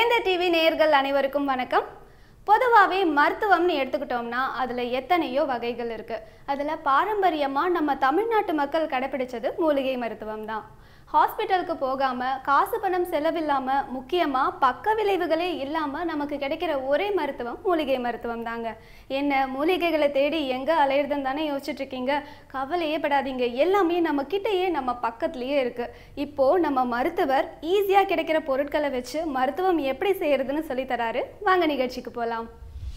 வேந்த TV நேயர்கள் அனைவருக்கும் வணக்கம் பொதுவாகவே மருத்துவம்னு எடுத்துக்கிட்டோம்னா அதில் எத்தனையோ வகைகள் இருக்குது அதில் பாரம்பரியமாக நம்ம தமிழ்நாட்டு மக்கள் கடைப்பிடிச்சது மூலிகை மருத்துவம் தான் ஹாஸ்பிட்டலுக்கு போகாமல் காசு பணம் செலவில்லாமல் முக்கியமாக பக்க விளைவுகளே இல்லாமல் நமக்கு கிடைக்கிற ஒரே மருத்துவம் மூலிகை மருத்துவம் தாங்க என்ன மூலிகைகளை தேடி எங்கே அலையிறதுன்னு தானே யோசிச்சுட்டு இருக்கீங்க கவலையே படாதீங்க எல்லாமே நம்ம கிட்டேயே நம்ம பக்கத்துலேயே இருக்குது இப்போது நம்ம மருத்துவர் ஈஸியாக கிடைக்கிற பொருட்களை வச்சு மருத்துவம் எப்படி செய்யறதுன்னு சொல்லி தராரு வாங்க நிகழ்ச்சிக்கு போகலாம்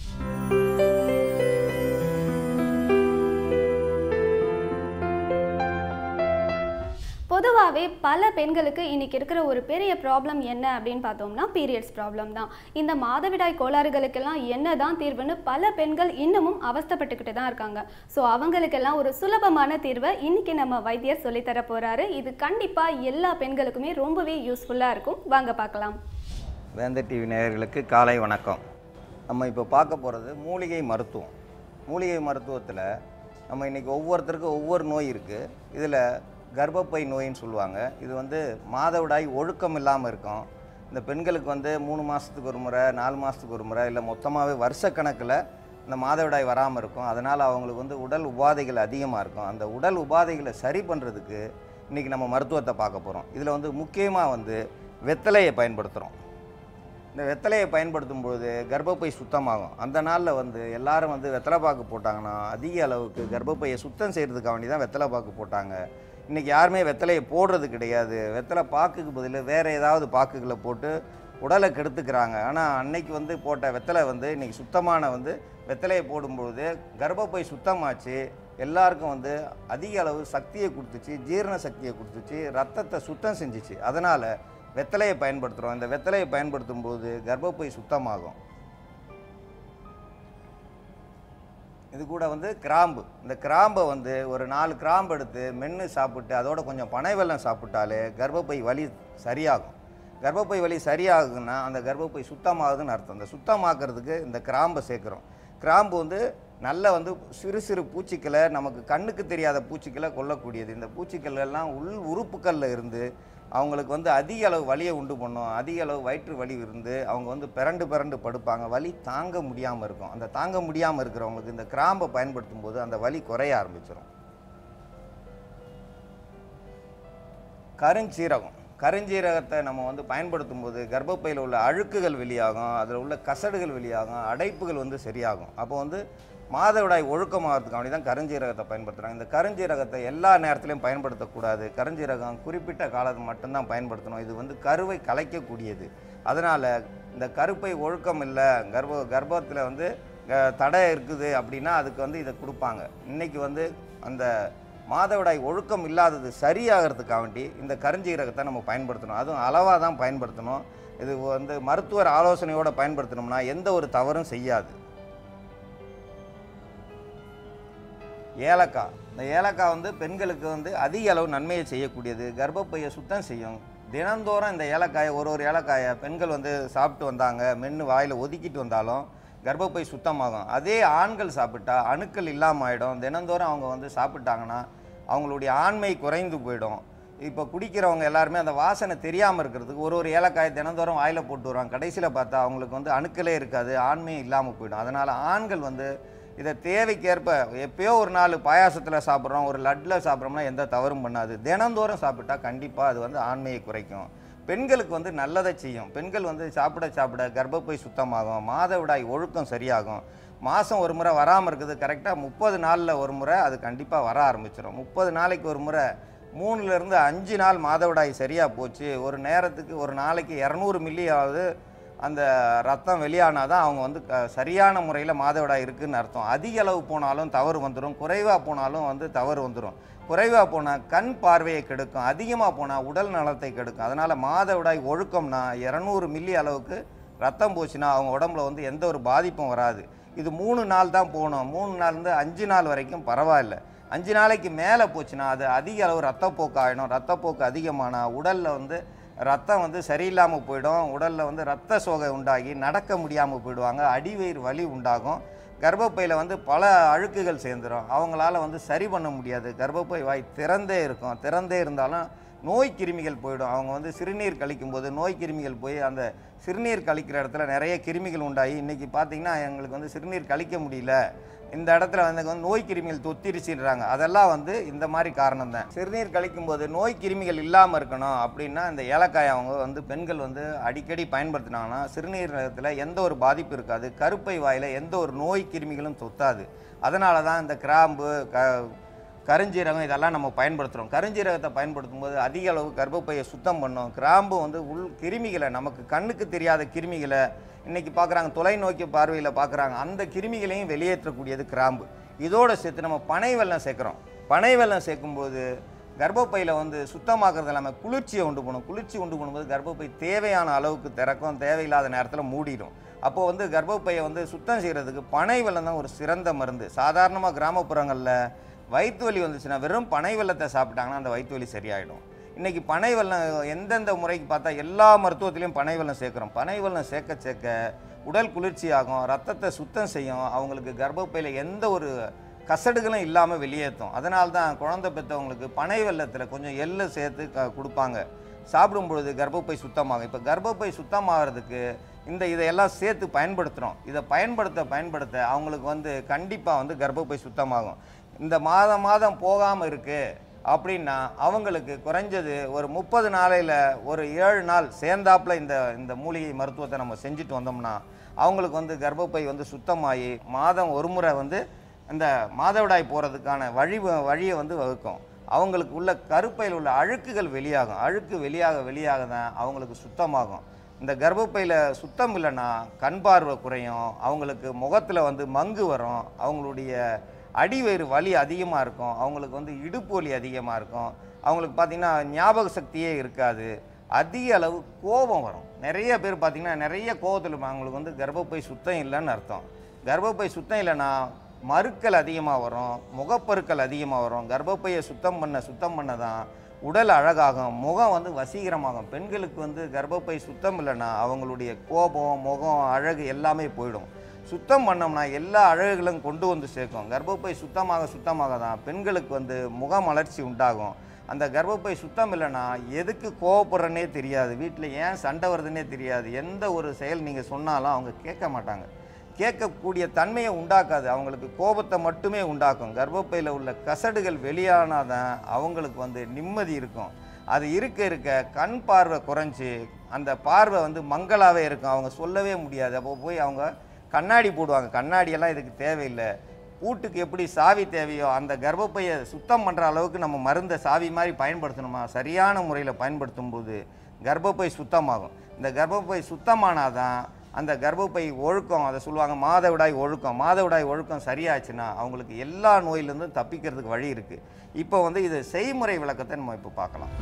பொதுவாகவே பல பெண்களுக்கு இன்னைக்கு இருக்கிற ஒரு பெரிய ப்ராப்ளம் என்ன அப்படின்னு பார்த்தோம்னா பீரியட்ஸ் ப்ராப்ளம் தான் இந்த மாதவிடாய் கோளாறுகளுக்கெல்லாம் என்ன தான் தீர்வுன்னு பல பெண்கள் இன்னமும் அவஸ்தைப்பட்டுக்கிட்டு தான் இருக்காங்க ஸோ அவங்களுக்கெல்லாம் ஒரு சுலபமான தீர்வை இன்னைக்கு நம்ம வைத்தியர் சொல்லித்தர போறாரு இது கண்டிப்பாக எல்லா பெண்களுக்குமே ரொம்பவே யூஸ்ஃபுல்லாக இருக்கும் வாங்க பார்க்கலாம் வேந்த டிவி நேயர்களுக்கு காலை வணக்கம் நம்ம இப்போ பார்க்க போகிறது மூலிகை மருத்துவம் மூலிகை மருத்துவத்தில் நம்ம இன்றைக்கி ஒவ்வொருத்தருக்கும் ஒவ்வொரு நோய் இருக்குது இதில் கர்ப்பப்பை நோயின்னு சொல்லுவாங்க இது வந்து மாதவிடாய் ஒழுக்கம் இல்லாமல் இருக்கும் இந்த பெண்களுக்கு வந்து மூணு மாதத்துக்கு ஒரு முறை நாலு மாதத்துக்கு ஒரு முறை இல்லை மொத்தமாகவே வருஷக்கணக்கில் இந்த மாதவிடாய் வராமல் இருக்கும் அதனால் அவங்களுக்கு வந்து உடல் உபாதைகள் அதிகமாக இருக்கும் அந்த உடல் உபாதைகளை சரி பண்ணுறதுக்கு இன்றைக்கி நம்ம மருத்துவத்தை பார்க்க போகிறோம் இதில் வந்து முக்கியமாக வந்து வெத்தலையை பயன்படுத்துகிறோம் இந்த வெத்தலையை பயன்படுத்தும் பொழுது கர்ப்பப்பை சுத்தமாகும் அந்த நாளில் வந்து எல்லாரும் வந்து வெத்தலை பாக்கு போட்டாங்கன்னா அதிக அளவுக்கு கர்ப்பப்பையை சுத்தம் செய்கிறதுக்காக வேண்டி தான் வெத்தலை பாக்கு போட்டாங்க இன்றைக்கி யாருமே வெத்தலையை போடுறது கிடையாது வெத்தலை பாக்குக்கு பதில் வேறு ஏதாவது பாக்குகளை போட்டு உடலை கெடுத்துக்கிறாங்க ஆனால் அன்னைக்கு வந்து போட்ட வெத்தலை வந்து இன்றைக்கி சுத்தமான வந்து வெத்தலையை போடும்பொழுது கர்ப்பப்பை சுத்தமாச்சு எல்லாருக்கும் வந்து அதிக அளவு சக்தியை கொடுத்துச்சு ஜீரண சக்தியை கொடுத்துச்சு ரத்தத்தை சுத்தம் செஞ்சுச்சு அதனால் வெத்தலையை பயன்படுத்துகிறோம் இந்த வெத்தலையை பயன்படுத்தும் போது கர்ப்பப்பை சுத்தமாகும் இது கூட வந்து கிராம்பு இந்த கிராம்பை வந்து ஒரு நாலு கிராம்பு எடுத்து மென்று சாப்பிட்டு அதோட கொஞ்சம் பனை வெல்லம் சாப்பிட்டாலே கர்ப்பப்பை வலி சரியாகும் கர்ப்பப்பை வலி சரியாகுதுன்னா அந்த கர்ப்பப்பை சுத்தமாகுதுன்னு அர்த்தம் இந்த சுத்தமாக்குறதுக்கு இந்த கிராம்பை சேர்க்குறோம் கிராம்பு வந்து நல்ல வந்து சிறு சிறு பூச்சிக்களை நமக்கு கண்ணுக்கு தெரியாத பூச்சிக்களை கொல்லக்கூடியது இந்த பூச்சிக்கள் எல்லாம் உள் உறுப்புக்களில் இருந்து அவங்களுக்கு வந்து அதிக அளவு வலியை உண்டு பண்ணும் அதிக அளவு வயிற்று வலி இருந்து அவங்க வந்து பிறண்டு பிறண்டு படுப்பாங்க வலி தாங்க முடியாமல் இருக்கும் அந்த தாங்க முடியாமல் இருக்கிறவங்களுக்கு இந்த கிராம்பை பயன்படுத்தும் போது அந்த வலி குறைய ஆரம்பிச்சிடும் கருஞ்சீரகம் கருஞ்சீரகத்தை நம்ம வந்து பயன்படுத்தும் போது கர்ப்பப்பையில் உள்ள அழுக்குகள் வெளியாகும் அதில் உள்ள கசடுகள் வெளியாகும் அடைப்புகள் வந்து சரியாகும் அப்போ வந்து மாதவிடாய் ஒழுக்கமாகறதுக்காண்டி தான் கருஞ்சீரகத்தை பயன்படுத்துகிறாங்க இந்த கருஞ்சீரகத்தை எல்லா நேரத்துலையும் பயன்படுத்தக்கூடாது கருஞ்சீரகம் குறிப்பிட்ட காலத்து மட்டும்தான் பயன்படுத்தணும் இது வந்து கருவை கலைக்கக்கூடியது அதனால் இந்த கருப்பை ஒழுக்கம் இல்லை கர்ப்ப கர்ப்பத்தில் வந்து அஹ், தடை இருக்குது அப்படின்னா அதுக்கு வந்து இதை கொடுப்பாங்க இன்றைக்கி வந்து அந்த மாதவிடாய் ஒழுக்கம் இல்லாதது சரியாகிறதுக்காக வேண்டி இந்த கருஞ்சீரகத்தை நம்ம பயன்படுத்தணும் அதுவும் அளவாக தான் பயன்படுத்தணும் இது வந்து மருத்துவர் ஆலோசனையோடு பயன்படுத்தணும்னா எந்த ஒரு தவறும் செய்யாது ஏலக்காய் இந்த ஏலக்காய் வந்து பெண்களுக்கு வந்து அதிக அளவு நன்மையை செய்யக்கூடியது கர்ப்பப்பையை சுத்தம் செய்யும் தினந்தோறும் இந்த ஏலக்காயை ஒரு ஒரு ஏலக்காயை பெண்கள் வந்து சாப்பிட்டு வந்தாங்க மென்று வாயில் ஒதுக்கிட்டு வந்தாலும் கர்ப்பப்பை சுத்தமாகும் அதே ஆண்கள் சாப்பிட்டா அணுக்கள் இல்லாமல் ஆகிடும் தினந்தோறும் அவங்க வந்து சாப்பிட்டாங்கன்னா அவங்களுடைய ஆண்மை குறைந்து போயிடும் இப்போ குடிக்கிறவங்க எல்லாருமே அந்த வாசனை தெரியாமல் இருக்கிறதுக்கு ஒரு ஒரு ஏலக்காயை தினந்தோறும் வாயில் போட்டு வருவாங்க கடைசியில் பார்த்தா அவங்களுக்கு வந்து அணுக்களே இருக்காது ஆண்மையும் இல்லாமல் போயிடும் அதனால் ஆண்கள் வந்து இதை தேவைக்கேற்ப எப்பயோ ஒரு நாள் பாயாசத்தில் சாப்பிட்றோம் ஒரு லட்டில் சாப்பிட்றோம்னா எந்த தவறும் பண்ணாது தினந்தோறும் சாப்பிட்டா கண்டிப்பாக அது வந்து ஆண்மையை குறைக்கும் பெண்களுக்கு வந்து நல்லதை செய்யும் பெண்கள் வந்து சாப்பிட சாப்பிட கர்ப்பப்பை சுத்தமாகும் மாதவிடாய் ஒழுக்கம் சரியாகும் மாதம் ஒரு முறை வராமல் இருக்குது கரெக்டாக முப்பது நாளில் ஒரு முறை அது கண்டிப்பாக வர ஆரம்பிச்சிடும் முப்பது நாளைக்கு ஒரு முறை மூணுலேருந்து அஞ்சு நாள் மாதவிடாய் சரியாக போச்சு ஒரு நேரத்துக்கு ஒரு நாளைக்கு இரநூறு மில்லியாவது அந்த ரத்தம் வெளியானால் தான் அவங்க வந்து க- சரியான முறையில் மாதவிடாய் இருக்குன்னு அர்த்தம் அதிக அளவு போனாலும் தவறு வந்துடும் குறைவாக போனாலும் வந்து தவறு வந்துடும் குறைவாக போனால் கண் பார்வையை கெடுக்கும் அதிகமாக போனால் உடல் நலத்தை கெடுக்கும் அதனால் மாதவிடாய் ஒழுக்கம்னா இரநூறு மில்லி அளவுக்கு ரத்தம் போச்சுன்னா அவங்க உடம்புல வந்து எந்த ஒரு பாதிப்பும் வராது இது மூணு நாள் தான் போகணும் மூணு நாள்லேருந்து அஞ்சு நாள் வரைக்கும் பரவாயில்ல அஞ்சு நாளைக்கு மேலே போச்சுன்னா அது அதிக அளவு ரத்தப்போக்கு ஆகிடும் ரத்தப்போக்கு அதிகமானால் உடலில் வந்து ரத்தம் வந்து சரியில்லாமல் போயிடும் உடலில் வந்து ரத்த சோகை உண்டாகி நடக்க முடியாமல் போயிடுவாங்க அடிவயிறு வலி உண்டாகும் கர்ப்பப்பையில் வந்து பல அழுக்குகள் சேர்ந்துடும் அவங்களால வந்து சரி பண்ண முடியாது கர்ப்பப்பை வாய் திறந்தே இருக்கும் திறந்தே இருந்தாலும் நோய் கிருமிகள் போயிடும் அவங்க வந்து சிறுநீர் கழிக்கும்போது நோய் கிருமிகள் போய் அந்த சிறுநீர் கழிக்கிற இடத்துல நிறைய கிருமிகள் உண்டாகி இன்றைக்கி பார்த்தீங்கன்னா எங்களுக்கு வந்து சிறுநீர் கழிக்க முடியல இந்த இடத்துல வந்து வந்து நோய் கிருமிகள் தொத்திருச்சுன்றாங்க அதெல்லாம் வந்து இந்த மாதிரி காரணம் தான் சிறுநீர் கழிக்கும்போது நோய் கிருமிகள் இல்லாமல் இருக்கணும் அப்படின்னா இந்த ஏலக்காய் அவங்க வந்து பெண்கள் வந்து அடிக்கடி பயன்படுத்தினாங்கன்னா சிறுநீரகத்தில் எந்த ஒரு பாதிப்பு இருக்காது கருப்பை வாயில் எந்த ஒரு நோய் கிருமிகளும் தொத்தாது அதனால தான் இந்த கிராம்பு க கருஞ்சீரகம் இதெல்லாம் நம்ம பயன்படுத்துகிறோம் கருஞ்சீரகத்தை பயன்படுத்தும் போது அதிக அளவு கர்ப்பப்பையை சுத்தம் பண்ணும் கிராம்பு வந்து உள் கிருமிகளை நமக்கு கண்ணுக்கு தெரியாத கிருமிகளை இன்னைக்கு பார்க்குறாங்க தொலைநோக்கி பார்வையில் பார்க்குறாங்க அந்த கிருமிகளையும் வெளியேற்றக்கூடியது கிராம்பு இதோட சேர்த்து நம்ம பனை வெல்லம் சேர்க்குறோம் பனை வெல்லம் சேர்க்கும்போது கர்ப்பப்பையில் வந்து சுத்தமாக்குறது இல்லாமல் குளிர்ச்சியை உண்டு பண்ணும் குளிர்ச்சி உண்டு பண்ணும்போது கர்ப்பப்பை தேவையான அளவுக்கு திறக்கும் தேவையில்லாத நேரத்தில் மூடிடும் அப்போ வந்து கர்ப்பப்பையை வந்து சுத்தம் செய்கிறதுக்கு பனை வெல்லம் தான் ஒரு சிறந்த மருந்து சாதாரணமாக கிராமப்புறங்களில் வயிற்று வலி வந்துச்சுன்னா வெறும் பனை வெல்லத்தை சாப்பிட்டாங்கன்னா அந்த வயிற்று வலி சரியாயிடும் இன்றைக்கி பனை வெல்லம் எந்தெந்த முறைக்கு பார்த்தா எல்லா மருத்துவத்திலையும் பனை வெல்லம் சேர்க்குறோம் பனை வெல்லம் சேர்க்க சேர்க்க உடல் குளிர்ச்சியாகும் ரத்தத்தை சுத்தம் செய்யும் அவங்களுக்கு கர்ப்பப்பையில் எந்த ஒரு கசடுகளும் இல்லாமல் வெளியேற்றும் அதனால தான் குழந்தை பெற்றவங்களுக்கு பனை வெல்லத்தில் கொஞ்சம் எள்ளு சேர்த்து க கொடுப்பாங்க சாப்பிடும் பொழுது கர்ப்பப்பை சுத்தமாகும் இப்போ கர்ப்பப்பை சுத்தமாகிறதுக்கு இந்த இதையெல்லாம் சேர்த்து பயன்படுத்துகிறோம் இதை பயன்படுத்த பயன்படுத்த அவங்களுக்கு வந்து கண்டிப்பாக வந்து கர்ப்பப்பை சுத்தமாகும் இந்த மாதம் மாதம் போகாமல் இருக்குது அப்படின்னா அவங்களுக்கு குறைஞ்சது ஒரு முப்பது நாளையில் ஒரு ஏழு நாள் சேர்ந்தாப்புல இந்த இந்த மூலிகை மருத்துவத்தை நம்ம செஞ்சுட்டு வந்தோம்னா அவங்களுக்கு வந்து கர்ப்பப்பை வந்து சுத்தமாகி மாதம் ஒரு முறை வந்து இந்த மாதவிடாய் போகிறதுக்கான வழி வழியை வந்து வகுக்கும் அவங்களுக்கு உள்ள கருப்பையில் உள்ள அழுக்குகள் வெளியாகும் அழுக்கு வெளியாக வெளியாக தான் அவங்களுக்கு சுத்தமாகும் இந்த கர்ப்பப்பையில் சுத்தம் இல்லைன்னா கண் பார்வை குறையும் அவங்களுக்கு முகத்தில் வந்து மங்கு வரும் அவங்களுடைய அடிவயிறு வலி அதிகமாக இருக்கும் அவங்களுக்கு வந்து இடுப்பு வலி அதிகமாக இருக்கும் அவங்களுக்கு பார்த்திங்கன்னா ஞாபக சக்தியே இருக்காது அதிக அளவு கோபம் வரும் நிறைய பேர் பார்த்திங்கன்னா நிறைய கோபத்தில் இருப்பாங்க. அவங்களுக்கு வந்து கர்ப்பப்பை சுத்தம் இல்லைன்னு அர்த்தம் கர்ப்பப்பை சுத்தம் இல்லைன்னா மறுக்கள் அதிகமாக வரும் முகப்பருக்கள் அதிகமாக வரும் கர்ப்பப்பையை சுத்தம் பண்ண சுத்தம் பண்ண தான் உடல் அழகாகும் முகம் வந்து வசீகரமாகும் பெண்களுக்கு வந்து கர்ப்பப்பை சுத்தம் இல்லைன்னா அவங்களுடைய கோபம் முகம் அழகு எல்லாமே போயிடும் சுத்தம் பண்ணோம்னா எல்லா அழகுகளும் கொண்டு வந்து சேர்க்கும் கர்ப்பப்பை சுத்தமாக சுத்தமாக தான் பெண்களுக்கு வந்து முக மலர்ச்சி உண்டாகும் அந்த கர்ப்பப்பை சுத்தம் இல்லைன்னா எதுக்கு கோவப்படுறனே தெரியாது வீட்டில் ஏன் சண்டை வருதுன்னே தெரியாது எந்த ஒரு செயல் நீங்கள் சொன்னாலும் அவங்க கேட்க மாட்டாங்க கேட்கக்கூடிய தன்மையை உண்டாக்காது அவங்களுக்கு கோபத்தை மட்டுமே உண்டாக்கும் கர்ப்பப்பையில் உள்ள கசடுகள் வெளியானாதான் அவங்களுக்கு வந்து நிம்மதி இருக்கும் அது இருக்க இருக்க கண் பார்வை குறைஞ்சி அந்த பார்வை வந்து மங்களாவே இருக்கும் அவங்க சொல்லவே முடியாது அப்போ போய் அவங்க கண்ணாடி போடுவாங்க கண்ணாடியெல்லாம் இதுக்கு தேவையில்லை பூட்டுக்கு எப்படி சாவி தேவையோ அந்த கர்ப்பப்பையை சுத்தம் பண்ணுற அளவுக்கு நம்ம மருந்தை சாவி மாதிரி பயன்படுத்தணுமா சரியான முறையில் பயன்படுத்தும் போது கர்ப்பப்பை சுத்தமாகும் இந்த கர்ப்பப்பை சுத்தமானாதான் அந்த கர்ப்பப்பை ஒழுக்கம் அதை சொல்லுவாங்க மாதவிடாய் ஒழுக்கம் மாதவிடாய் ஒழுக்கம் சரியாச்சுன்னா அவங்களுக்கு எல்லா நோயிலிருந்தும் தப்பிக்கிறதுக்கு வழி இருக்குது இப்போ வந்து இது செய்முறை விளக்கத்தை நம்ம இப்போ பார்க்கலாம்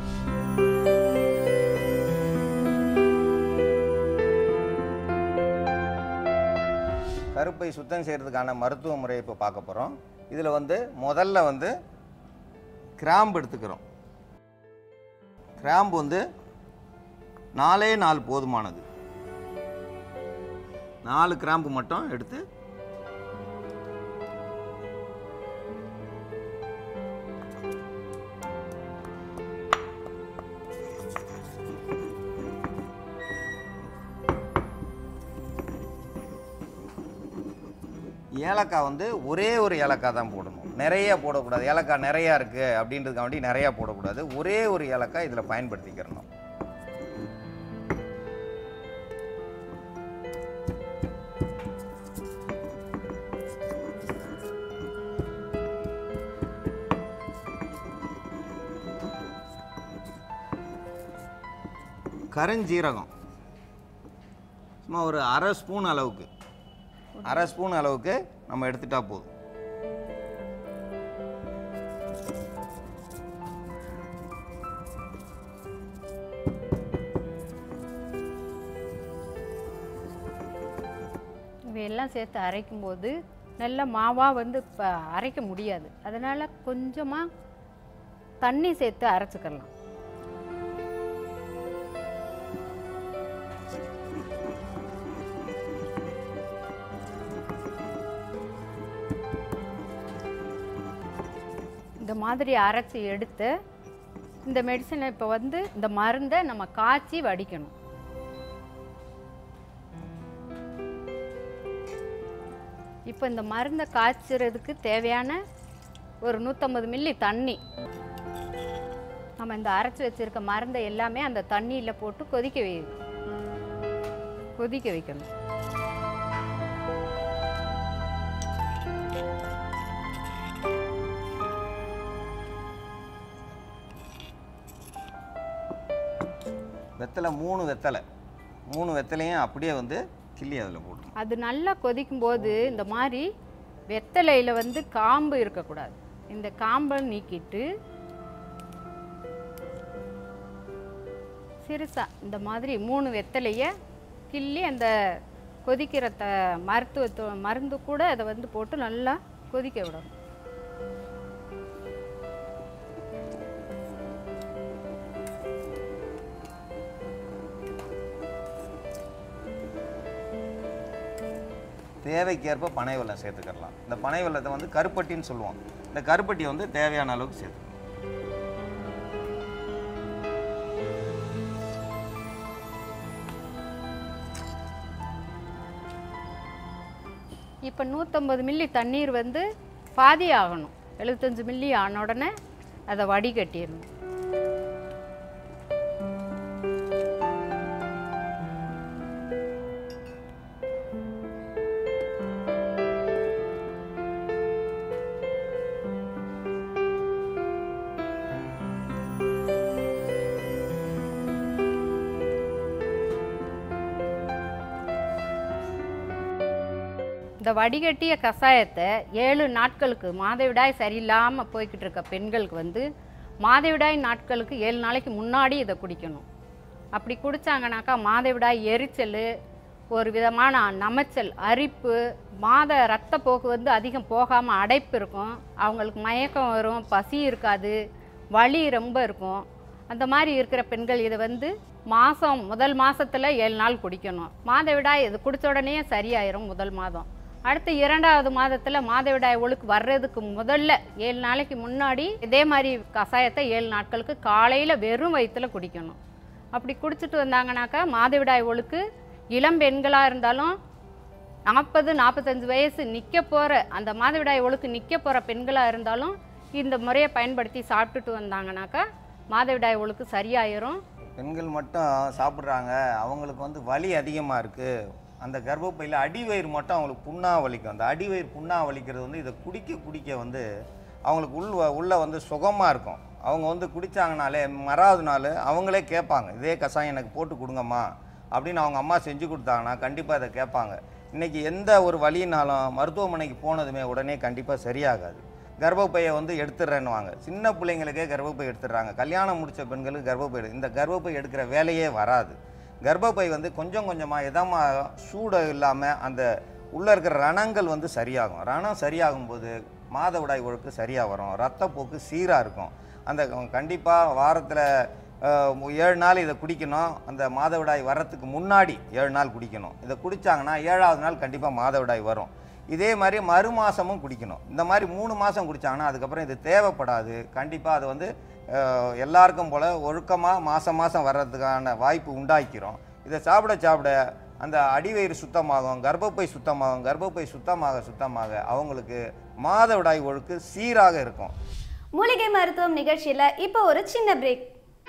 கருப்பை சுத்தம் செய்கிறதுக்கான மருத்துவ முறையை இப்போ பார்க்க போகிறோம் இதில் வந்து முதல்ல வந்து கிராம்பு எடுத்துக்கிறோம் கிராம்பு வந்து நாலே நாலு போதுமானது நாலு கிராம்பு மட்டும் எடுத்து ஏலக்காய் வந்து ஒரே ஒரு ஏலக்காய் தான் போடணும் நிறைய போடக்கூடாது ஏலக்காய் நிறையா இருக்குது அப்படின்றதுக்காண்டி நிறையா போடக்கூடாது ஒரே ஒரு ஏலக்காய் இதில் பயன்படுத்திக்கிறணும் கருஞ்சீரகம் சும்மா ஒரு அரை ஸ்பூன் அளவுக்கு அரை ஸ்பூன் அளவுக்கு நம்ம எடுத்துட்டா போதும் இவையெல்லாம் சேர்த்து அரைக்கும்போது நல்ல மாவாக வந்து இப்போ அரைக்க முடியாது அதனால் கொஞ்சமாக தண்ணி சேர்த்து அரைச்சிக்கலாம் இந்த மாதிரி அரைச்சி எடுத்து இந்த மெடிசனை இப்போ வந்து இந்த மருந்தை நம்ம காய்ச்சி வடிக்கணும் இப்போ இந்த மருந்தை காய்ச்சறதுக்கு தேவையான ஒரு நூற்றம்பது மில்லி தண்ணி நம்ம இந்த அரைச்சி வச்சிருக்க மருந்தை எல்லாமே அந்த தண்ணியில் போட்டு கொதிக்க வை கொதிக்க வைக்கணும் வெத்தலை மூணு வெத்தலை மூணு வெத்தலையும் அப்படியே வந்து கிள்ளி அதில் போடணும் அது நல்லா கொதிக்கும்போது இந்த மாதிரி வெத்தலையில் வந்து காம்பு இருக்கக்கூடாது இந்த காம்பை நீக்கிட்டு சிறுசா இந்த மாதிரி மூணு வெத்தலையை கிள்ளி அந்த கொதிக்கிற த மருத்துவ மருந்து கூட அதை வந்து போட்டு நல்லா கொதிக்க விடணும் தேவைக்கேற்ப பனை வெல்லம் சேர்த்துக்கலாம் இந்த பனை வெல்லத்தை வந்து கருப்பட்டின்னு சொல்லுவோம் இந்த கருப்பட்டியை வந்து தேவையான அளவுக்கு சேர்த்துக்கணும் இப்போ நூற்றம்பது மில்லி தண்ணீர் வந்து பாதி ஆகணும் எழுபத்தஞ்சு மில்லி ஆன உடனே அதை வடிகட்டிடணும் இந்த வடிகட்டிய கஷாயத்தை ஏழு நாட்களுக்கு மாதவிடாய் சரியில்லாமல் போய்கிட்டு இருக்க பெண்களுக்கு வந்து மாதவிடாய் நாட்களுக்கு ஏழு நாளைக்கு முன்னாடி இதை குடிக்கணும் அப்படி குடித்தாங்கனாக்கா மாதவிடாய் எரிச்சல் ஒரு விதமான நமைச்சல் அரிப்பு மாத ரத்தப்போக்கு வந்து அதிகம் போகாமல் அடைப்பு இருக்கும் அவங்களுக்கு மயக்கம் வரும் பசி இருக்காது வலி ரொம்ப இருக்கும் அந்த மாதிரி இருக்கிற பெண்கள் இதை வந்து மாதம் முதல் மாசத்துல ஏழு நாள் குடிக்கணும் மாதவிடாய் இது குடிச்ச உடனே சரியாயிரும் முதல் மாதம் அடுத்து இரண்டாவது மாதத்தில் மாதவிடாய் ஒழுக்கு வர்றதுக்கு முதல்ல ஏழு நாளைக்கு முன்னாடி இதே மாதிரி கஷாயத்தை ஏழு நாட்களுக்கு காலையில் வெறும் வயிற்றுல குடிக்கணும் அப்படி குடிச்சிட்டு வந்தாங்கனாக்கா மாதவிடாய் ஒழுக்கு இளம் பெண்களாக இருந்தாலும் நாற்பது நாற்பத்தஞ்சு வயசு நிற்க போகிற அந்த மாதவிடாய் ஒழுக்கு நிற்க போகிற பெண்களாக இருந்தாலும் இந்த முறையை பயன்படுத்தி சாப்பிட்டுட்டு வந்தாங்கனாக்கா மாதவிடாய் ஒழுக்கு சரியாயிரும் பெண்கள் மட்டும் சாப்பிட்றாங்க அவங்களுக்கு வந்து வலி அதிகமாக இருக்குது அந்த கர்ப்பப்பையில் அடிவயிறு மட்டும் அவங்களுக்கு புண்ணா வலிக்கும் அந்த அடிவயிறு புண்ணா வலிக்கிறது வந்து இதை குடிக்க குடிக்க வந்து அவங்களுக்கு உள் வ- உள்ள வந்து சுகமாக இருக்கும் அவங்க வந்து குடித்தாங்கனாலே மறாவது நாள் அவங்களே கேட்பாங்க இதே கஷாயம் எனக்கு போட்டு கொடுங்கம்மா அப்படின்னு அவங்க அம்மா செஞ்சு கொடுத்தாங்கன்னா கண்டிப்பாக இதை கேட்பாங்க இன்றைக்கி எந்த ஒரு வலினாலும் மருத்துவமனைக்கு போனதுமே உடனே கண்டிப்பாக சரியாகாது கர்ப்பப்பையை வந்து எடுத்துடுறேன்னுவாங்க சின்ன பிள்ளைங்களுக்கே கர்ப்பப்பை எடுத்துடுறாங்க கல்யாணம் முடிச்ச பெண்களுக்கு கர்ப்பப்பை எடு- இந்த கர்ப்பப்பை எடுக்கிற வேலையே வராது கர்ப்பப்பை வந்து கொஞ்சம் கொஞ்சமாக இதமாக சூடு இல்லாமல் அந்த உள்ளே இருக்கிற ரணங்கள் வந்து சரியாகும் ரணம் சரியாகும் போது மாதவிடாய் ஒழுக்கு சரியாக வரும் ரத்தப்போக்கு சீராக இருக்கும் அந்த கண்டிப்பாக வாரத்தில் ஏழு நாள் இதை குடிக்கணும் அந்த மாதவிடாய் வர்றதுக்கு முன்னாடி ஏழு நாள் குடிக்கணும் இதை குடித்தாங்கன்னா ஏழாவது நாள் கண்டிப்பாக மாதவிடாய் வரும் இதே மாதிரி மறு மாதமும் குடிக்கணும் இந்த மாதிரி மூணு மாதம் குடித்தாங்கன்னா அதுக்கப்புறம் இது தேவைப்படாது கண்டிப்பாக அது வந்து அஹ், எல்லாருக்கும் போல் ஒழுக்கமாக மாதம் மாதம் வர்றதுக்கான வாய்ப்பு உண்டாக்கிறோம் இதை சாப்பிட சாப்பிட அந்த அடிவயிறு சுத்தமாகும் கர்ப்பப்பை சுத்தமாகும் கர்ப்பப்பை சுத்தமாக சுத்தமாக அவங்களுக்கு மாதவிடாய் ஒழுக்கு சீராக இருக்கும் மூலிகை மருத்துவம் நிகழ்ச்சியில இப்போ ஒரு சின்ன பிரேக்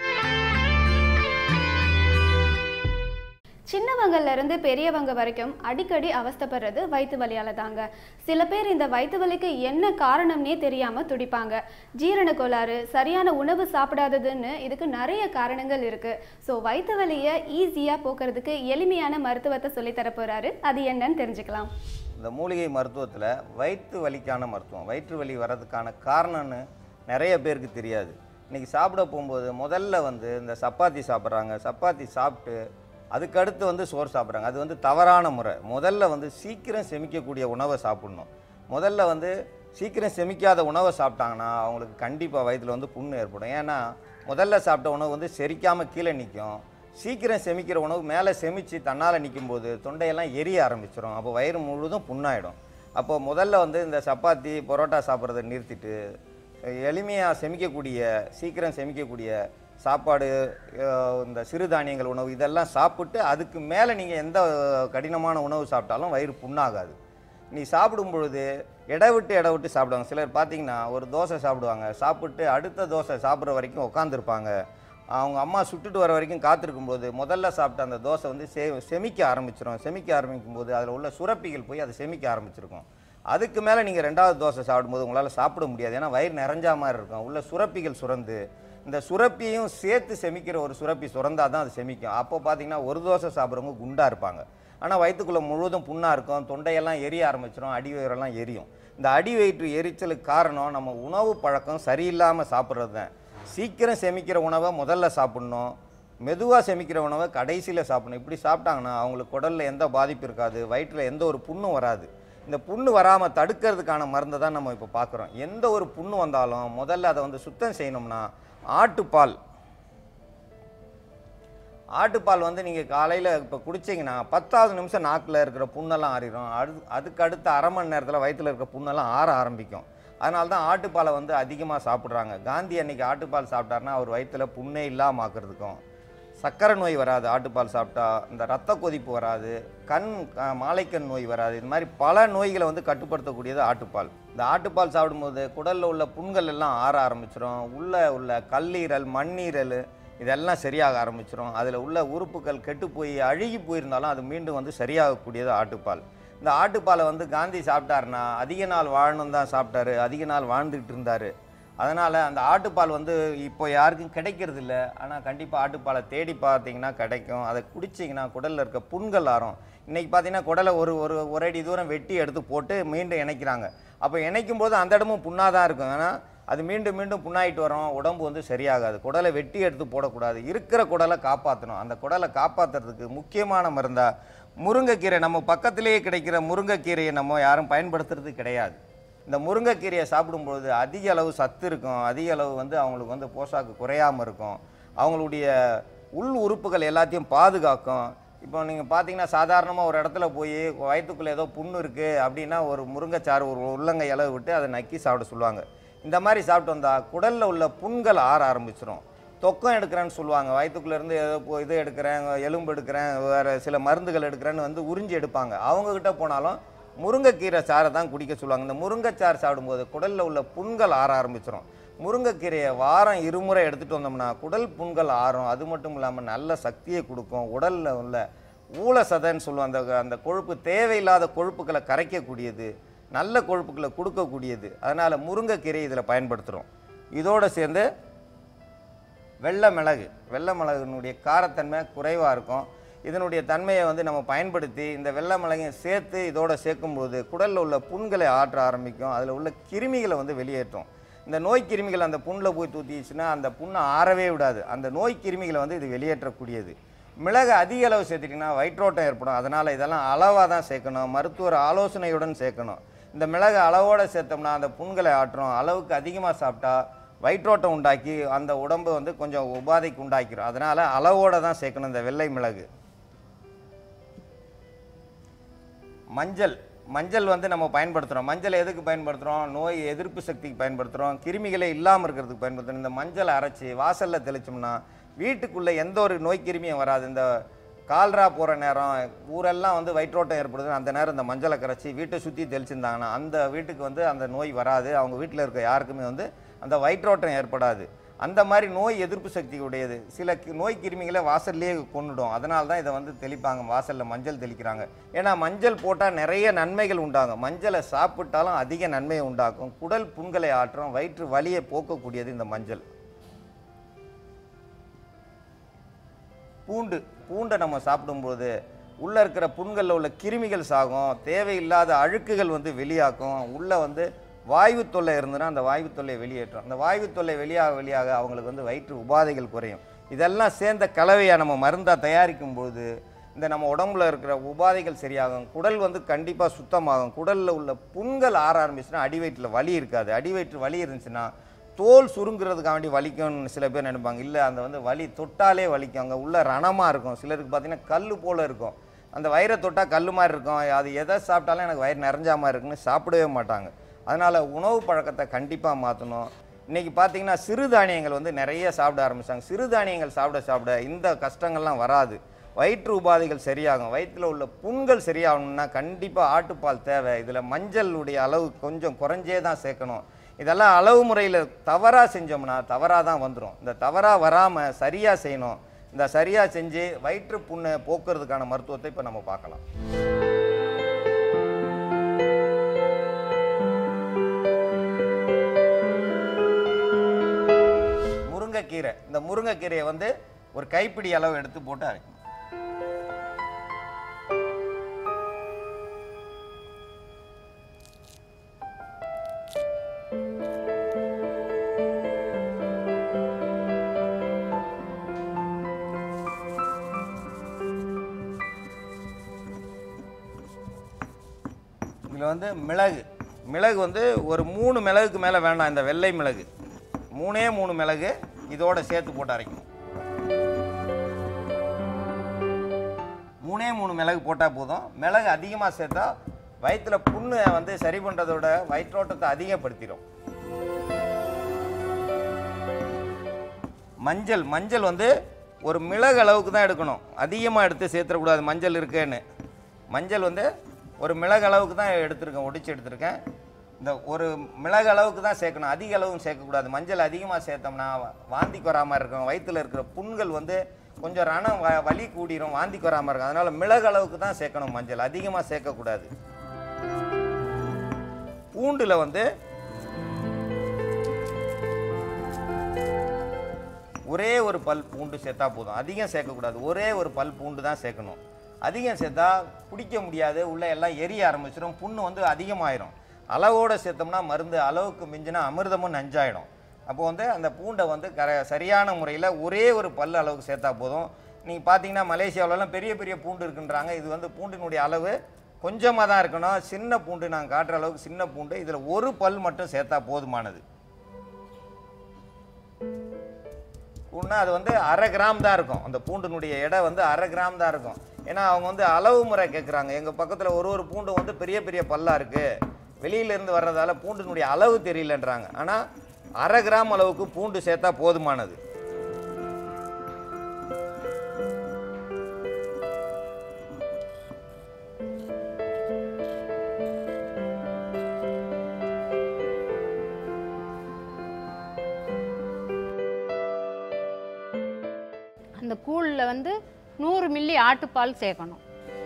சின்னவங்கள்ல இருந்து பெரியவங்க வரைக்கும் அடிக்கடி அவஸ்தைப்படுறது வயிற்று வலியால தாங்க சில பேர் இந்த வயிற்று வலிக்கு என்ன காரணம்னே தெரியாம துடிப்பாங்க ஜீரண கோளாறு சரியான உணவு சாப்பிடாததுன்னு இதுக்கு நிறைய காரணங்கள் இருக்கு ஸோ வயிற்று வலியை ஈஸியா போக்குறதுக்கு எளிமையான மருத்துவத்தை சொல்லித் தர போறாரு அது என்னன்னு தெரிஞ்சுக்கலாம் இந்த மூலிகை மருத்துவத்தில் வயிற்று வலிக்கான மருத்துவம் வயிற்று வலி வர்றதுக்கான காரணம்னு நிறைய பேருக்கு தெரியாது இன்றைக்கி சாப்பிட போகும்போது முதல்ல வந்து இந்த சப்பாத்தி சாப்பிட்றாங்க சப்பாத்தி சாப்பிட்டு அதுக்கடுத்து வந்து சோறு சாப்பிட்றாங்க அது வந்து தவறான முறை முதல்ல வந்து சீக்கிரம் செமிக்கக்கூடிய உணவை சாப்பிடணும் முதல்ல வந்து சீக்கிரம் செமிக்காத உணவை சாப்பிட்டாங்கன்னா அவங்களுக்கு கண்டிப்பாக வயிற்றில் வந்து புண்ணு ஏற்படும் ஏன்னா முதல்ல சாப்பிட்ட உணவு வந்து செரிக்காமல் கீழே நிற்கும் சீக்கிரம் செமிக்கிற உணவு மேலே செமிச்சு தன்னால் நிற்கும்போது தொண்டையெல்லாம் எரிய ஆரம்பிச்சிடும் அப்போ வயிறு முழுதும் புண்ணாயிடும் அப்போ முதல்ல வந்து இந்த சப்பாத்தி பரோட்டா சாப்பிட்றத நிறுத்திட்டு எளிமையாக செமிக்கக்கூடிய சீக்கிரம் செமிக்கக்கூடிய சாப்பாடு அஹ், இந்த சிறுதானியங்கள் உணவு இதெல்லாம் சாப்பிட்டு அதுக்கு மேலே நீங்கள் எந்த கடினமான உணவு சாப்பிட்டாலும் வயிறு புண்ணாகாது நீ சாப்பிடும் பொழுது இட விட்டு இட விட்டு சாப்பிடுவாங்க சிலர் பார்த்தீங்கன்னா ஒரு தோசை சாப்பிடுவாங்க சாப்பிட்டு அடுத்த தோசை சாப்பிட்ற வரைக்கும் உட்காந்துருப்பாங்க அவங்க அம்மா சுட்டுட்டு வர வரைக்கும் காத்திருக்கும் போது முதல்ல சாப்பிட்ட அந்த தோசை வந்து செ செமிக்க ஆரம்பிச்சிடும் செமிக்க ஆரம்பிக்கும் போது அதில் உள்ள சுரப்பிகள் போய் அதை செமிக்க ஆரம்பிச்சிருக்கும் அதுக்கு மேலே நீங்கள் ரெண்டாவது தோசை சாப்பிடும்போது உங்களால் சாப்பிட முடியாது ஏன்னா வயிறு நிறைஞ்சா மாதிரி இருக்கும் உள்ள சுரப்பிகள் சுரந்து இந்த சுரப்பியையும் சேர்த்து செமிக்கிற ஒரு சுரப்பி சுரந்தா தான் அது செமிக்கும் அப்போ பார்த்தீங்கன்னா ஒரு தோசை சாப்பிட்றவங்க குண்டாக இருப்பாங்க ஆனால் வயிற்றுக்குள்ளே முழுவதும் புண்ணாக இருக்கும் தொண்டையெல்லாம் எரிய ஆரம்பிச்சிடும் அடி வயிறெல்லாம் எரியும் இந்த அடி வயிற்று எரிச்சலுக்கு காரணம் நம்ம உணவு பழக்கம் சரியில்லாமல் சாப்பிட்றது தான் சீக்கிரம் செமிக்கிற உணவை முதல்ல சாப்பிட்ணும் மெதுவாக செமிக்கிற உணவை கடைசியில் சாப்பிடணும் இப்படி சாப்பிட்டாங்கன்னா அவங்களுக்கு குடலில் எந்த பாதிப்பு இருக்காது வயிற்றில் எந்த ஒரு புண்ணும் வராது இந்த புண்ணு வராமல் தடுக்கிறதுக்கான மருந்தை தான் நம்ம இப்போ பார்க்குறோம் எந்த ஒரு புண்ணு வந்தாலும் முதல்ல அதை வந்து சுத்தம் செய்யணும்னா ஆட்டுப்பால் ஆட்டுப்பால் வந்து நீங்கள் காலையில் இப்போ குடிச்சிங்கன்னா பத்தாவது நிமிஷம் நாக்கில் இருக்கிற புண்ணெல்லாம் ஆறிடும் அடு அதுக்கு அடுத்த அரை மணி நேரத்தில் வயிற்றில் இருக்கிற புண்ணெல்லாம் ஆற ஆரம்பிக்கும் அதனால தான் ஆட்டுப்பாலை வந்து அதிகமாக சாப்பிட்றாங்க காந்தி அன்னைக்கு ஆட்டுப்பால் சாப்பிட்டாருன்னா அவர் வயிற்றில் புண்ணே இல்லாமல் ஆக்கிறதுக்கும் சக்கரை நோய் வராது ஆட்டுப்பால் சாப்பிட்டா இந்த ரத்த கொதிப்பு வராது கண் அஹ், மாலைக்கண் நோய் வராது இது மாதிரி பல நோய்களை வந்து கட்டுப்படுத்தக்கூடியது ஆட்டுப்பால் இந்த ஆட்டுப்பால் சாப்பிடும்போது குடலில் உள்ள புண்கள் எல்லாம் ஆற ஆரம்பிச்சிடும் உள்ள உள்ள கல்லீரல் மண்ணீரல் இதெல்லாம் சரியாக ஆரம்பிச்சிடும் அதில் உள்ள உறுப்புகள் கெட்டு போய் அழுகி போயிருந்தாலும் அது மீண்டும் வந்து சரியாகக்கூடியது ஆட்டுப்பால் இந்த ஆட்டுப்பாலை வந்து காந்தி சாப்பிட்டாருன்னா அதிக நாள் வாழணும் தான் சாப்பிட்டாரு அதிக நாள் வாழ்ந்துக்கிட்டு இருந்தார் அதனால் அந்த ஆட்டுப்பால் வந்து இப்போ யாருக்கும் கிடைக்கிறது இல்லை ஆனால் கண்டிப்பாக ஆட்டுப்பாலை தேடி பார்த்தீங்கன்னா கிடைக்கும் அதை குடிச்சிங்கன்னா குடலில் இருக்க புண்கள் ஆறும் இன்றைக்கி பார்த்தீங்கன்னா குடலை ஒரு ஒரு ஒரு அடி தூரம் வெட்டி எடுத்து போட்டு மீண்டும் இணைக்கிறாங்க அப்போ இணைக்கும் போது அந்த இடமும் புண்ணாக தான் இருக்கும் ஏன்னா அது மீண்டும் மீண்டும் புண்ணாயிட்டு வரும் உடம்பு வந்து சரியாகாது குடலை வெட்டி எடுத்து போடக்கூடாது இருக்கிற குடலை காப்பாற்றணும் அந்த குடலை காப்பாற்றுறதுக்கு முக்கியமான மருந்தா முருங்கைக்கீரை நம்ம பக்கத்திலேயே கிடைக்கிற முருங்கைக்கீரையை நம்ம யாரும் பயன்படுத்துறது கிடையாது இந்த முருங்கைக்கீரையை சாப்பிடும்பொழுது அதிக அளவு சத்து இருக்கும் அதிக அளவு வந்து அவங்களுக்கு வந்து போஷாக்கு குறையாமல் இருக்கும் அவங்களுடைய உள் உறுப்புகள் எல்லாத்தையும் பாதுகாக்கும் இப்போ நீங்கள் பார்த்தீங்கன்னா சாதாரணமாக ஒரு இடத்துல போய் வயிற்றுக்குள்ளே ஏதோ புண்ணு இருக்குது அப்படின்னா ஒரு முருங்கைச்சாறு ஒரு உள்ளங்கை இலவு விட்டு அதை நக்கி சாப்பிட சொல்லுவாங்க இந்த மாதிரி சாப்பிட்டு வந்தால் குடலில் உள்ள புண்கள் ஆற ஆரம்பிச்சிடும் தொக்கம் எடுக்கிறேன்னு சொல்லுவாங்க வயிற்றுக்குள்ள இருந்து ஏதோ போ- இது எடுக்கிறேன் எலும்பு எடுக்கிறேன் வேறு சில மருந்துகள் எடுக்கிறேன்னு வந்து உறிஞ்சி எடுப்பாங்க அவங்கக்கிட்ட போனாலும் முருங்கைக்கீரை சாறை தான் குடிக்க சொல்லுவாங்க இந்த முருங்கைச்சாறு சாப்பிடும்போது குடலில் உள்ள புண்கள் ஆற ஆரம்பிச்சிடும் முருங்கைக்கீரையை வாரம் இருமுறை எடுத்துகிட்டு வந்தோம்னா குடல் புண்கள் ஆறும் அது மட்டும் இல்லாமல் நல்ல சக்தியை கொடுக்கும் உடலில் உள்ள ஊழசதைன்னு சொல்லுவோம் அந்த அந்த கொழுப்பு தேவையில்லாத கொழுப்புகளை கரைக்கக்கூடியது நல்ல கொழுப்புகளை கொடுக்கக்கூடியது அதனால் முருங்கைக்கீரை இதில் பயன்படுத்துகிறோம் இதோடு சேர்ந்து வெள்ளை மிளகு வெள்ளை மிளகுனுடைய காரத்தன்மை குறைவாக இருக்கும் இதனுடைய தன்மையை வந்து நம்ம பயன்படுத்தி இந்த வெள்ளை மிளகையும் சேர்த்து இதோட சேர்க்கும்போது குடலில் உள்ள புண்களை ஆற்ற ஆரம்பிக்கும் அதில் உள்ள கிருமிகளை வந்து வெளியேற்றும் இந்த நோய் கிருமிகள் அந்த புண்ணில் போய் தூத்திச்சுன்னா அந்த புண்ணை ஆறவே விடாது அந்த நோய் கிருமிகளை வந்து இது வெளியேற்றக்கூடியது மிளகு அதிக அளவு சேர்த்துட்டிங்கன்னா வயிற்றோட்டம் ஏற்படும் அதனால் இதெல்லாம் அளவாக தான் சேர்க்கணும் மருத்துவர் ஆலோசனையுடன் சேர்க்கணும் இந்த மிளகு அளவோடு சேர்த்தோம்னா அந்த புண்களை ஆற்றும் அளவுக்கு அதிகமாக சாப்பிட்டா வயிற்றோட்டம் உண்டாக்கி அந்த உடம்பு வந்து கொஞ்சம் உபாதைக்கு உண்டாக்கிடும் அதனால் அளவோடு தான் சேர்க்கணும் இந்த வெள்ளை மிளகு மஞ்சள் மஞ்சள் வந்து நம்ம பயன்படுத்துகிறோம் மஞ்சள் எதுக்கு பயன்படுத்துகிறோம் நோய் எதிர்ப்பு சக்திக்கு பயன்படுத்துகிறோம் கிருமிகளே இல்லாமல் இருக்கிறதுக்கு பயன்படுத்துகிறோம் இந்த மஞ்சளை அரைச்சி வாசலில் தெளிச்சோம்னா வீட்டுக்குள்ளே எந்த ஒரு நோய் கிருமியும் வராது இந்த கால்ரா போகிற நேரம் ஊரெல்லாம் வந்து வயிற்றோட்டம் ஏற்படுது அந்த நேரம் இந்த மஞ்சளை கரைச்சி வீட்டை சுற்றி தெளிச்சிருந்தாங்கன்னா அந்த வீட்டுக்கு வந்து அந்த நோய் வராது அவங்க வீட்டில் இருக்க யாருக்குமே வந்து அந்த வயிற்றோட்டம் ஏற்படாது அந்த மாதிரி நோய் எதிர்ப்பு சக்தி உடையது சில கி- நோய் கிருமிகளை வாசல்லையே கொண்டுடும் அதனால தான் இதை வந்து தெளிப்பாங்க வாசலில் மஞ்சள் தெளிக்கிறாங்க ஏன்னா மஞ்சள் போட்டால் நிறைய நன்மைகள் உண்டாகும் மஞ்சளை சாப்பிட்டாலும் அதிக நன்மையை உண்டாக்கும் குடல் புண்களை ஆற்றும் வயிற்று வலியை போக்கக்கூடியது இந்த மஞ்சள் பூண்டு பூண்டை நம்ம சாப்பிடும்போது உள்ளே இருக்கிற புண்களில் உள்ள கிருமிகள் சாகும் தேவையில்லாத அழுக்குகள் வந்து வெளியாக்கும் உள்ளே வந்து வாயு தொல்லை இருந்ததுன்னா அந்த வாயு தொல்லையை வெளியேற்றும் அந்த வாயு தொல்லை வெளியாக வெளியாக அவங்களுக்கு வந்து வயிற்று உபாதைகள் குறையும் இதெல்லாம் சேர்ந்த கலவையை நம்ம மருந்தாக தயாரிக்கும் போது இந்த நம்ம உடம்புல இருக்கிற உபாதைகள் சரியாகும் குடல் வந்து கண்டிப்பாக சுத்தமாகும் குடலில் உள்ள புண்கள் ஆற ஆரம்பிச்சுன்னா அடி வயிற்றில் வலி இருக்காது அடி வயிற்று வலி இருந்துச்சுன்னா தோல் சுருங்குறதுக்காக வேண்டி வலிக்கும்னு சில பேர் நினைப்பாங்க இல்லை அந்த வந்து வலி தொட்டாலே வலிக்கும் அங்கே உள்ள ரணமாக இருக்கும் சிலருக்கு பார்த்தீங்கன்னா கல் போல் இருக்கும் அந்த வயிறை தொட்டால் கல் மாதிரி இருக்கும் அது எதை சாப்பிட்டாலும் எனக்கு வயிறு நிறைஞ்சா மாதிரி இருக்குன்னு சாப்பிடவே மாட்டாங்க அதனால் உணவு பழக்கத்தை கண்டிப்பாக மாற்றணும் இன்னைக்கு பார்த்தீங்கன்னா சிறுதானியங்கள் வந்து நிறைய சாப்பிட ஆரம்பிச்சாங்க சிறுதானியங்கள் சாப்பிட சாப்பிட இந்த கஷ்டங்கள்லாம் வராது வயிற்று உபாதைகள் சரியாகும் வயிற்றில் உள்ள புண்கள் சரியாகணும்னா கண்டிப்பாக ஆட்டுப்பால் தேவை இதில் மஞ்சளுடைய அளவு கொஞ்சம் குறைஞ்சே தான் சேர்க்கணும் இதெல்லாம் அளவு முறையில் தவறாக செஞ்சோம்னா தவறாக தான் வந்துடும் இந்த தவறாக வராமல் சரியாக செய்யணும் இந்த சரியாக செஞ்சு வயிற்று புண்ணை போக்குறதுக்கான மருத்துவத்தை இப்போ நம்ம பார்க்கலாம் முருங்கைக்கீரை இந்த முருங்கைக்கீரையை வந்து ஒரு கைப்பிடி அளவு எடுத்து போட்டு அரைக்கணும் இதில் வந்து மிளகு மிளகு வந்து ஒரு மூணு மிளகுக்கு மேலே வேண்டாம் இந்த வெள்ளை மிளகு மூணே மூணு மிளகு இதோட சேர்த்து போட்டு அரைக்கணும் மூணே மூணு மிளகு போட்டால் போதும் மிளகு அதிகமாக சேர்த்தா வயிற்றுல புண்ணை வந்து சரி பண்ணுறதோட வயிற்றோட்டத்தை அதிகப்படுத்திடும் மஞ்சள் மஞ்சள் வந்து ஒரு மிளகு அளவுக்கு தான் எடுக்கணும் அதிகமாக எடுத்து சேர்த்துடக்கூடாது மஞ்சள் இருக்கேன்னு மஞ்சள் வந்து ஒரு மிளகு அளவுக்கு தான் எடுத்திருக்கேன் ஒடிச்சு எடுத்திருக்கேன் இந்த ஒரு மிளகு அளவுக்கு தான் சேர்க்கணும் அதிக அளவும் சேர்க்கக்கூடாது மஞ்சள் அதிகமாக சேர்த்தோம்னா வாந்திக்கு வராமல் இருக்கும் வயிற்றில் இருக்கிற புண்கள் வந்து கொஞ்சம் ரணம் வ- வலி கூடிரும் வாந்திக்கு வராமல் இருக்கும் அதனால் மிளகு அளவுக்கு தான் சேர்க்கணும் மஞ்சள் அதிகமாக சேர்க்கக்கூடாது பூண்டில் வந்து ஒரே ஒரு பல் பூண்டு சேர்த்தா போதும் அதிகம் சேர்க்கக்கூடாது ஒரே ஒரு பல் பூண்டு தான் சேர்க்கணும் அதிகம் சேர்த்தா குடிக்க முடியாது உள்ள எல்லாம் எரிய ஆரம்பிச்சிடும் புண்ணு வந்து அதிகமாயிரும் அளவோடு சேர்த்தோம்னா மருந்து அளவுக்கு மிஞ்சினா அமிர்தமும் நஞ்சாயிடும் அப்போ வந்து அந்த பூண்டை வந்து கர சரியான முறையில் ஒரே ஒரு பல் அளவுக்கு சேர்த்தா போதும் நீங்கள் பார்த்தீங்கன்னா மலேசியாவிலலாம் பெரிய பெரிய பூண்டு இருக்குன்றாங்க இது வந்து பூண்டினுடைய அளவு கொஞ்சமாக தான் இருக்கணும் சின்ன பூண்டு நாங்கள் காட்டுற அளவுக்கு சின்ன பூண்டு இதில் ஒரு பல் மட்டும் சேர்த்தா போதுமானது பூண்டுனா அது வந்து அரை கிராம் தான் இருக்கும் அந்த பூண்டினுடைய எடை வந்து அரை கிராம் தான் இருக்கும் ஏன்னா அவங்க வந்து அளவு முறை கேட்குறாங்க எங்கள் பக்கத்தில் ஒரு ஒரு பூண்டு வந்து பெரிய பெரிய பல்லா இருக்குது வெளியிலேருந்து வர்றதால பூண்டினுடைய அளவு தெரியலன்றாங்க ஆனால் அரை கிராம் அளவுக்கு பூண்டு சேர்த்தா போதுமானது அந்த கூழில் வந்து நூறு மில்லி ஆட்டுப்பால் சேர்க்கணும்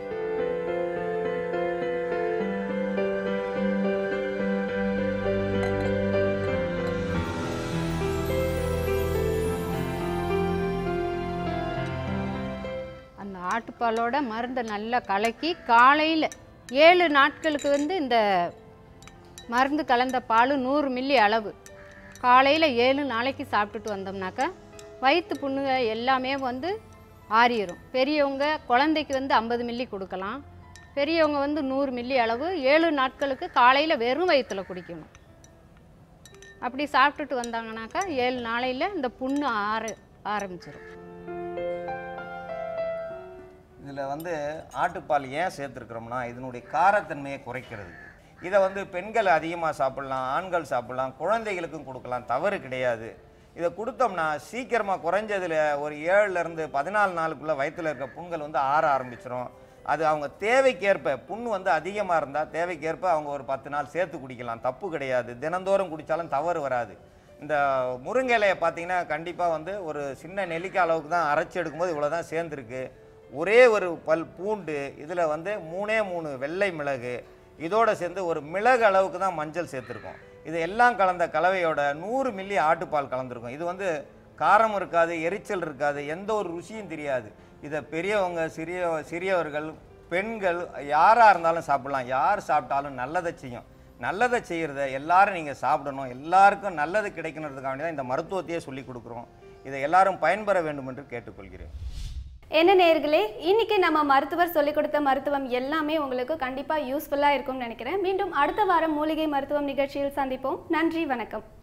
அந்த ஆட்டுப்பாலோட மருந்தை நல்லா கலக்கி காலையில் ஏழு நாட்களுக்கு வந்து இந்த மருந்து கலந்த பால் நூறு மில்லி அளவு காலையில் ஏழு நாளைக்கு சாப்பிட்டுட்டு வந்தோம்னாக்கா வயிற்று புண்ணுங்க எல்லாமே வந்து ஆறிடும் பெரியவங்க குழந்தைக்கு வந்து ஐம்பது மில்லி கொடுக்கலாம் பெரியவங்க வந்து நூறு மில்லி அளவு ஏழு நாட்களுக்கு காலையில் வெறும் வயிற்றில் குடிக்கணும் அப்படி சாப்பிட்டுட்டு வந்தாங்கனாக்கா ஏழு நாளையில் இந்த புண்ணு ஆற ஆரம்பிச்சிடும் இதில் வந்து ஆட்டுப்பால் ஏன் சேர்த்துருக்குறோம்னா இதனுடைய காரத்தன்மையை குறைக்கிறது இதை வந்து பெண்கள் அதிகமாக சாப்பிடலாம் ஆண்கள் சாப்பிடலாம் குழந்தைகளுக்கும் கொடுக்கலாம் தவறு கிடையாது இதை கொடுத்தோம்னா சீக்கிரமாக குறைஞ்சதில் ஒரு ஏழுலேருந்து பதினாலு நாளுக்குள்ளே வயிற்றில் இருக்க புண்கள் வந்து ஆற ஆரம்பிச்சிரும் அது அவங்க தேவைக்கேற்ப புண் வந்து அதிகமாக இருந்தால் தேவைக்கேற்ப அவங்க ஒரு பத்து நாள் சேர்த்து குடிக்கலாம் தப்பு கிடையாது தினந்தோறும் குடித்தாலும் தவறு வராது இந்த முருங்கை இலையை பார்த்தீங்கன்னா கண்டிப்பாக வந்து ஒரு சின்ன நெல்லிக்காய் அளவுக்கு தான் அரைச்சி எடுக்கும்போது இவ்வளோ தான் சேர்ந்துருக்கு ஒரே ஒரு பல் பூண்டு இதில் வந்து மூணே மூணு வெள்ளை மிளகு இதோட சேர்ந்து ஒரு மிளகு அளவுக்கு தான் மஞ்சள் சேர்த்துருக்கோம் இது எல்லாம் கலந்த கலவையோட நூறு மில்லி ஆட்டுப்பால் கலந்துருக்கும் இது வந்து காரம் இருக்காது எரிச்சல் இருக்காது எந்த ஒரு ருசியும் தெரியாது இதை பெரியவங்க சிறிய சிறியவர்கள் பெண்கள் யாராக இருந்தாலும் சாப்பிடலாம் யார் சாப்பிட்டாலும் நல்லதை செய்யும் நல்லதை செய்கிறத எல்லாரும் நீங்கள் சாப்பிடணும் எல்லாருக்கும் நல்லது கிடைக்கணுன்றதுக்காக தான் இந்த மருத்துவத்தையே சொல்லி கொடுக்குறோம் இதை எல்லாரும் பயன்பெற வேண்டும் என்று கேட்டுக்கொள்கிறேன் என்ன நேர்களே இன்னைக்கு நம்ம மருத்துவர் சொல்லிக் கொடுத்த மருத்துவம் எல்லாமே உங்களுக்கு கண்டிப்பாக யூஸ்ஃபுல்லாக இருக்கும்னு நினைக்கிறேன் மீண்டும் அடுத்த வாரம் மூலிகை மருத்துவம் நிகழ்ச்சியில் சந்திப்போம் நன்றி வணக்கம்